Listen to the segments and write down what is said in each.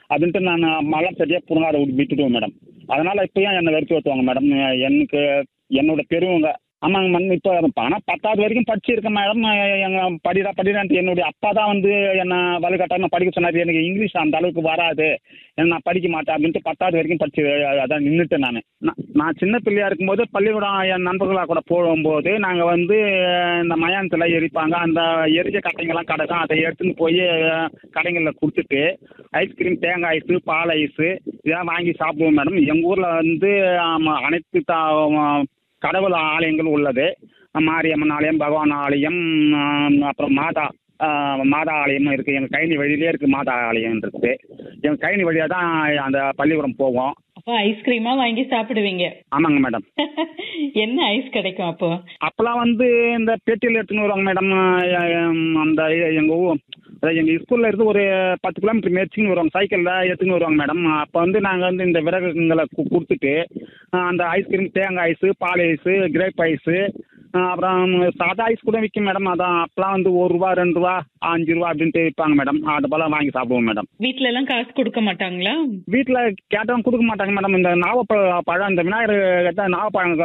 அப்படின்ட்டு நான் மலர் செடியாக புடுங்காத விட்டு விட்டுடுவேன் மேடம் அதனால் இப்போயும் என்னை வெறுத்து ஓட்டுவாங்க மேடம் எனக்கு என்னோட பெரியவங்க ஆமாங்க மேடம் இப்போ ஆனால் பத்தாவது வரைக்கும் படிச்சிருக்கேன் மேடம் எங்கள் படிடா படிடான்ட்டு என்னுடைய அப்பா தான் வந்து என்னை வலுக்கட்டாமல் படிக்க சொன்னார் எனக்கு இங்கிலீஷ் அந்த அளவுக்கு வராது ஏன்னா நான் படிக்க மாட்டேன் அப்படின்ட்டு பத்தாவது வரைக்கும் படிச்சு அதான் நின்றுட்டேன் நான் நான் நான் சின்ன பிள்ளையா இருக்கும்போது பள்ளிக்கூடம் என் நண்பர்களாக கூட போகும்போது நாங்கள் வந்து இந்த மயானத்தில் எரிப்பாங்க அந்த எரிஞ்ச கட்டைங்கெல்லாம் கிடக்கும் அதை எடுத்துன்னு போய் கடைகளில் கொடுத்துட்டு ஐஸ்கிரீம் தேங்காய் ஐஸு பால் ஐஸு இதெல்லாம் வாங்கி சாப்பிடுவோம் மேடம் எங்கள் ஊரில் வந்து ஆமா, அனைத்து தா கடவுள் ஆலயங்கள் உள்ளது மாரியம்மன் ஆலயம் பகவான் ஆலயம் ஆம், அப்புறம் மாதா ஆ, மாதா ஆலயமும் இருக்குது எங்கள் கைனி வழியிலே இருக்குது மாதா ஆலயம் இருக்குது எங்கள் கைனி வழியாக தான் அந்த பள்ளிக்கூடம் போவோம் அப்போ ஐஸ்கிரீமா வாங்கி சாப்பிடுவீங்க ஆமாங்க மேடம் என்ன ஐஸ் கிடைக்கும் அப்போ அப்போல்லாம் வந்து இந்த பெட்டியில் எடுத்துன்னு வருவாங்க மேடம் அந்த எங்கள் ஊ அதாவது எங்கள் ஸ்கூலில் இருந்து ஒரு பத்து கிலோமீட்டர் மேய்ச்சின்னு வருவாங்க சைக்கிளில் எடுத்துன்னு வருவாங்க மேடம் அப்போ வந்து நாங்கள் வந்து இந்த விறகுங்களை கு- கொடுத்துட்டு ஆ, அந்த ஐஸ்கிரீம் தேங்காய் ஐஸு பால் ஐஸு கிரேப் ஐஸு ஆ, அப்புறம் சாதா ஐஸ் கூட விற்கும் மேடம் அதான் அப்போலாம் வந்து ஒரு ரூபா ரெண்டு ரூபா அஞ்சு ரூபா அப்படின்ட்டு விற்பாங்க மேடம் அது போல் வாங்கி சாப்பிடுவோம் மேடம் வீட்ல எல்லாம் காசு கொடுக்க மாட்டாங்களா வீட்டில் கேட்டவங்க கொடுக்க மாட்டாங்க மேடம் இந்த நாவப்பழ பழம் இந்த விநாயகர் கேட்டால் நாவப்பழம்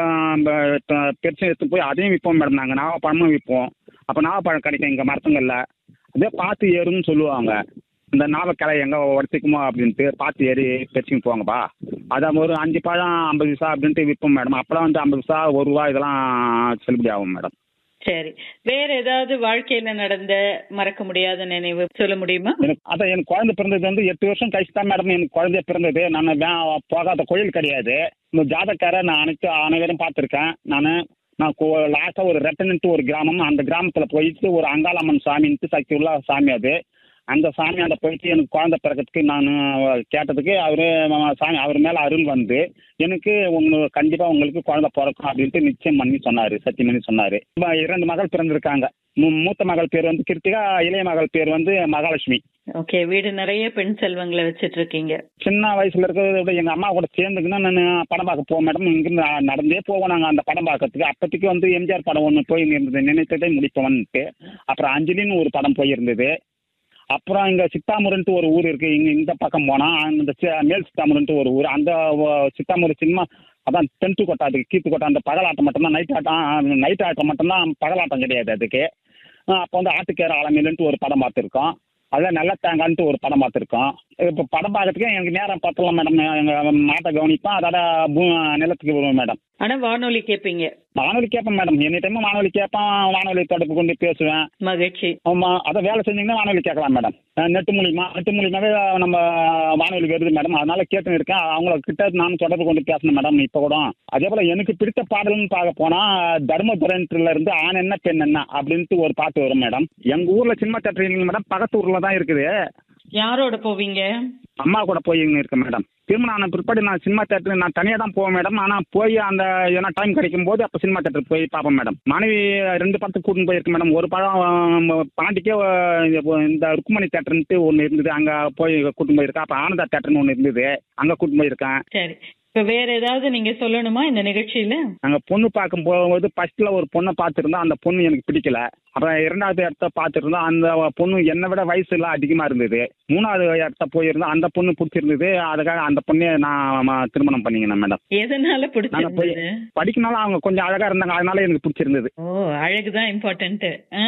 பெருசு எடுத்து போய் அதையும் விற்போம் மேடம் நாங்கள் நாவப்பழமும் விற்போம் அப்போ நாவப்பழம் கிடைக்கும் எங்கள் மரத்துங்களில் அதே பார்த்து ஏறுன்னு சொல்லுவாங்க இந்த நாவக்கிளை எங்கே உடச்சிக்குமோ அப்படின்ட்டு பார்த்து ஏறி பெருசுன்னு போங்கப்பா அதான் ஒரு அஞ்சு பழம் ஐம்பது பைசா அப்படின்ட்டு விற்போம் மேடம் அப்போலாம் வந்து ஐம்பது பைசா ஒரு ரூபா இதெல்லாம் செல்லுபடி ஆகும் மேடம் சரி வேற ஏதாவது வாழ்க்கையில நடந்த மறக்க முடியாத நினைவு சொல்ல முடியுமா எனக்கு அதான் எனக்கு குழந்தை பிறந்தது வந்து எட்டு வருஷம் கழிச்சு தான் மேடம் எனக்கு குழந்தைய பிறந்தது நான் வே- போகாத கோயில் கிடையாது இந்த ஜாதக்காரை நான் அனைத்து அனைவரும் பார்த்துருக்கேன் நான் நான் லாஸ்ட்டாக ஒரு ரெட்டனன்ட்டு ஒரு கிராமம் அந்த கிராமத்தில் போயிட்டு ஒரு அங்காளம்மன் சாமின்ட்டு சக்தி உள்ள சாமி அது அந்த சாமியாண்ட போயிட்டு எனக்கு குழந்தை பிறக்கிறதுக்கு நான் கேட்டதுக்கு அவர் சாமி அவர் மேலே அருள் வந்து எனக்கு உங்களுக்கு கண்டிப்பாக உங்களுக்கு குழந்தை பிறக்கும் அப்படின்ட்டு நிச்சயம் பண்ணி சொன்னார் சத்தியம் பண்ணி சொன்னார் இரண்டு மகள் பிறந்திருக்காங்க மூ- மூத்த மகள் பேர் வந்து கிருத்திகா இளைய மகள் பேர் வந்து மகாலட்சுமி ஓகே வீடு நிறைய பெண் செல்வங்களை வச்சிட்டு இருக்கீங்க சின்ன வயசுல இருக்கிறத விட எங்க அம்மா கூட சேர்ந்துக்குன்னா நான் படம் பார்க்க போவேன் மேடம் இங்கிருந்து நான் நடந்தே போவோம் நாங்கள் அந்த படம் பார்க்கறதுக்கு அப்போதைக்கு வந்து எம்ஜிஆர் படம் ஒன்று போய் இருந்தது நினைத்ததே முடிப்பவன்ட்டு அப்புறம் அஞ்சலின்னு ஒரு படம் போயிருந்தது அப்புறம் இங்கே சித்தாமூருன்ட்டு ஒரு ஊர் இருக்குது இங்கே இந்த பக்கம் போனால் அந்த சி- மேல் சித்தாமூருன்ட்டு ஒரு ஊர் அந்த ஒ- சித்தாமூர் சினிமா அதான் தென்ட்டு கொட்டை அதுக்கு கீத்து கொட்டை அந்த பகலாட்டம் மட்டும்தான் நைட் ஆட்டம் நைட் ஆட்டம் மட்டும்தான் பகலாட்டம் கிடையாது அதுக்கு அப்போ வந்து ஆட்டுக்கேர ஆலமில்ன்ட்டு ஒரு படம் பார்த்துருக்கோம் அதில் நல்ல தேங்கான்ட்டு ஒரு படம் பார்த்துருக்கோம் இப்போ படம் பார்க்கறதுக்கு எனக்கு நேரம் பத்தலாம் மேடம் எங்கள் மாட்டை கவனிப்பேன் அதோட பூ நிலத்துக்கு வருவேன் மேடம் ஆனா வானொலி கேட்பீங்க வானொலி கேட்பேன் மேடம் எனி டைமும் வானொலி கேட்பேன் வானொலி தொடர்பு கொண்டு பேசுவேன் மகிழ்ச்சி ஆமாம் அதை வேலை செஞ்சீங்கன்னா வானொலி கேட்கலாம் மேடம் நெட்டு மூலியமா நெட்டு மூலியமாவே நம்ம வானொலி வருது மேடம் அதனால கேட்டுன்னு இருக்கேன் அவங்கள கிட்ட நானும் தொடர்பு கொண்டு பேசணும் மேடம் இப்போ கூட அதே போல் எனக்கு பிடித்த பாடல்னு பார்க்க போனால் தர்மபுரன்ல இருந்து ஆண் என்ன பெண் என்ன அப்படின்ட்டு ஒரு பாட்டு வரும் மேடம் எங்கள் ஊரில் சினிமா தேட்டர் இல்லைங்க மேடம் பக்கத்து ஊரில் தான் இருக்குது யாரோட போவீங்க அம்மா கூட போய் இருக்கேன் மேடம் திருமணம் ஆன பிற்பாடு நான் சினிமா தேட்டர் நான் தனியாக தான் போவேன் மேடம் ஆனால் போய் அந்த ஏன்னா டைம் கிடைக்கும் போது அப்போ சினிமா தேட்டர் போய் பார்ப்பேன் மேடம் மனைவி ரெண்டு படத்துக்கு கூட்டின்னு போயிருக்கேன் மேடம் ஒரு படம் அஹ், பாண்டிக்கே அஹ், இந்த ருக்குமணி தேட்டர்ன்ட்டு ஒன்று இருந்தது அங்கே போய் கூட்டின்னு போயிருக்கேன் அப்போ ஆனந்தா தேட்டர்னு ஒன்று இருந்தது அங்கே கூட்டின்னு போயிருக்கேன் சரி இப்ப வேற ஏதாவது நீங்க சொல்லணுமா இந்த நிகழ்ச்சியில நாங்கள் பொண்ணு பார்க்கும் போகும்போது ஃபர்ஸ்ட்டில் ஒரு பொண்ணை பார்த்துருந்தோம் அந்த பொண்ணு எனக்கு பிடிக்கல அப்புறம் இரண்டாவது இடத்த பார்த்துருந்தோம் அந்த பொண்ணு என்னை விட வயசு எல்லாம் அதிகமாக இருந்தது மூணாவது இடத்த போயிருந்தோம் அந்த பொண்ணு பிடிச்சிருந்தது அதுக்காக அந்த பொண்ணை நான் ம- திருமணம் பண்ணிக்கினேன் மேடம் எதனால நாங்கள் போய் பிடிச்சிருந்தது படிக்கனால அவங்க கொஞ்சம் அழகாக இருந்தாங்க அதனால எனக்கு பிடிச்சிருந்தது ஓ அழகுதான் இம்பார்ட்டன்ட்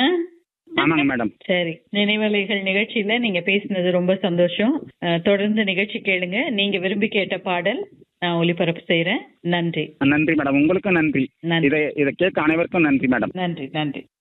ஆமாங்க மேடம் சரி நினைவலைகள் நிகழ்ச்சியில நீங்க பேசினது ரொம்ப சந்தோஷம் அஹ், தொடர்ந்து நிகழ்ச்சி கேளுங்க நீங்க விரும்பி கேட்ட பாடல் நான் ஒளிபரப்பு செய்யறேன் நன்றி நன்றி மேடம் உங்களுக்கும் நன்றி நன்றி இதை இதை கேட்க அனைவருக்கும் நன்றி மேடம் நன்றி நன்றி